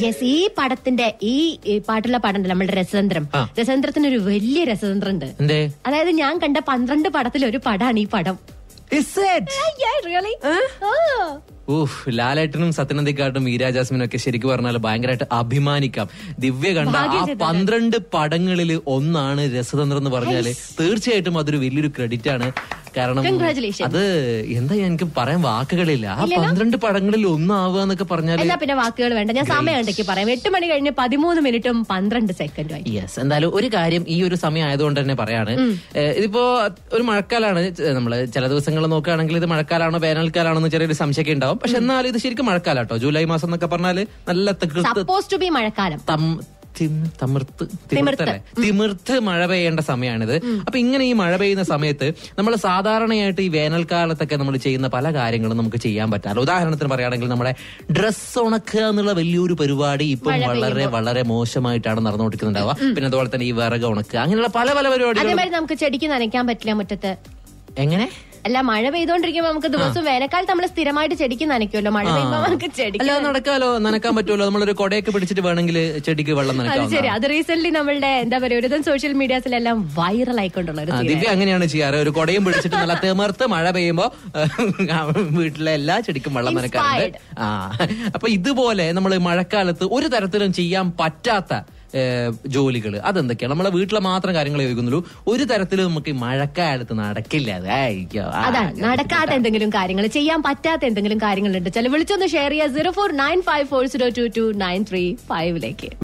Yes ഈ പടത്തിന്റെ ഈ ഈ പാട്ടുള്ള പടം നമ്മളുടെ രസതന്ത്രം ആ. രസതന്ത്രത്തിന് ഒരു വലിയ രസതന്ത്രം ഉണ്ട് എന്തേ അതായത് ഞാൻ കണ്ട പന്ത്രണ്ട് പടത്തിൽ ഒരു പടാണ് ഈ പടം Is it? റിയലി ഊഹ് ലാലേട്ടനും സത്യനന്ദിക്കാട്ടും മീര ജാസ്മിനും ഒക്കെ ശരിക്കും പറഞ്ഞാൽ ഭയങ്കരമായിട്ട് അഭിമാനിക്കാം ദിവ്യ കണ്ട ആ ഭാഗ്യം ചെയ്തത്. പന്ത്രണ്ട് പടങ്ങളിൽ ഒന്നാണ് രസതന്ത്രം എന്ന് പറഞ്ഞാല് തീർച്ചയായിട്ടും അതൊരു വലിയൊരു ക്രെഡിറ്റ് ആണ് കാരണം Congratulations. അത് എന്താ എനിക്ക് പറയാൻ വാക്കുകളില്ല ആ പന്ത്രണ്ട് പടങ്ങളിൽ ഒന്നാവുക എന്നൊക്കെ പറഞ്ഞാല് എന്നാ പിന്നെ വാക്കുകൾ വേണ്ട ഞാൻ സമയം ഉണ്ടെങ്കിൽ പറയാം എട്ട് മണി കഴിഞ്ഞ് പതിമൂന്ന് മിനിറ്റും പന്ത്രണ്ട് സെക്കൻഡും ആയി യെസ് എന്തായാലും ഒരു കാര്യം ഈ ഒരു സമയം ആയതുകൊണ്ട് തന്നെ പറയാണ് ഏഹ് ഇതിപ്പോ ഒരു മഴക്കാലാണ് ച- നമ്മള് ചില ദിവസങ്ങൾ നോക്കുകയാണെങ്കിൽ ഇത് മഴക്കാലാണോ വേനൽക്കാലാണോ എന്ന് ചെറിയൊരു സംശയമൊക്കെ ഉണ്ടാവും പക്ഷെ എന്നാൽ ഇത് ശരിക്കും മഴക്കാലാട്ടോ ജൂലൈ മാസം എന്നൊക്കെ പറഞ്ഞാല് നല്ല തകൃത്ത് സപ്പോസ് ടു ബി മഴക്കാലം തം- തിം- തമിർത്ത് തിമിർത്തല്ലേ? തിമിർത്ത് മഴ പെയ്യേണ്ട സമയമാണിത് അപ്പൊ ഇങ്ങനെ ഈ മഴ പെയ്യുന്ന സമയത്ത് നമ്മൾ സാധാരണയായിട്ട് ഈ വേനൽക്കാലത്തൊക്കെ നമ്മൾ ചെയ്യുന്ന പല കാര്യങ്ങളും നമുക്ക് ചെയ്യാൻ പറ്റാറ് ഉദാഹരണത്തിന് പറയുകയാണെങ്കിൽ നമ്മുടെ ഡ്രസ്സ് ഉണക്കുക എന്നുള്ള വലിയൊരു പരിപാടി ഇപ്പം വളരെ വളരെ മോശമായിട്ടാണ് നടന്നുകൊണ്ടിരിക്കുന്നുണ്ടാവുക പിന്നെ അതുപോലെ തന്നെ ഈ വിറക് ഉണക്കുക അങ്ങനെയുള്ള പല പല പരിപാടികളും അതേമാതിരി നമുക്ക് ചെടിക്ക് നനയ്ക്കാൻ പറ്റില്ല മുറ്റത്ത് എങ്ങനെ അല്ല മഴ പെയ്തോണ്ടിരിക്കുമ്പോ നമുക്ക് ദിവസവും വേനൽക്കാലത്ത് നമ്മൾ സ്ഥിരമായിട്ട് ചെടിക്ക് നനയ്ക്കുമല്ലോ മഴ പെയ്യുമ്പോ നമുക്ക് ചെടിക്ക് അല്ല അത് നടക്കാലോ നനക്കാൻ പറ്റുമല്ലോ നമ്മളൊരു കൊടയൊക്കെ പിടിച്ചിട്ട് വേണമെങ്കിൽ ചെടിക്ക് വെള്ളം അത് നനക്കാം ശരി അത് റീസെന്റ് നമ്മളുടെ എന്താ പറയുക ഒരുതരം സോഷ്യൽ മീഡിയാസിലെല്ലാം വൈറൽ ആയിക്കൊണ്ടുള്ള ഒരു ആ, scene ദിവ്യ അങ്ങനെയാണ് ചെയ്യാറ് ഒരു കൊടയും പിടിച്ചിട്ട് നല്ല തിമർത്ത് മഴ പെയ്യുമ്പോ വീട്ടിലെ എല്ലാ ചെടിക്കും വെള്ളം നനക്കാറുണ്ട് ആ അപ്പൊ ഇതുപോലെ നമ്മൾ മഴക്കാലത്ത് ഒരു തരത്തിലും ചെയ്യാൻ പറ്റാത്ത ജോലികൾ അതെന്തൊക്കെയാണ് നമ്മളെ വീട്ടിലെ മാത്രം കാര്യങ്ങൾ ചോദിക്കുന്നുള്ളൂ ഒരു തരത്തിലും നമുക്ക് ഈ മഴക്കാലത്ത് നടക്കില്ല അത് അയ്യോ, ആ, അതാണ് നടക്കാത്ത എന്തെങ്കിലും കാര്യങ്ങൾ ചെയ്യാൻ പറ്റാത്ത എന്തെങ്കിലും കാര്യങ്ങളുണ്ട് ചില വിളിച്ചൊന്ന് ഷെയർ ചെയ്യുക zero four nine five four zero two two nine three ഫൈവിലേക്ക്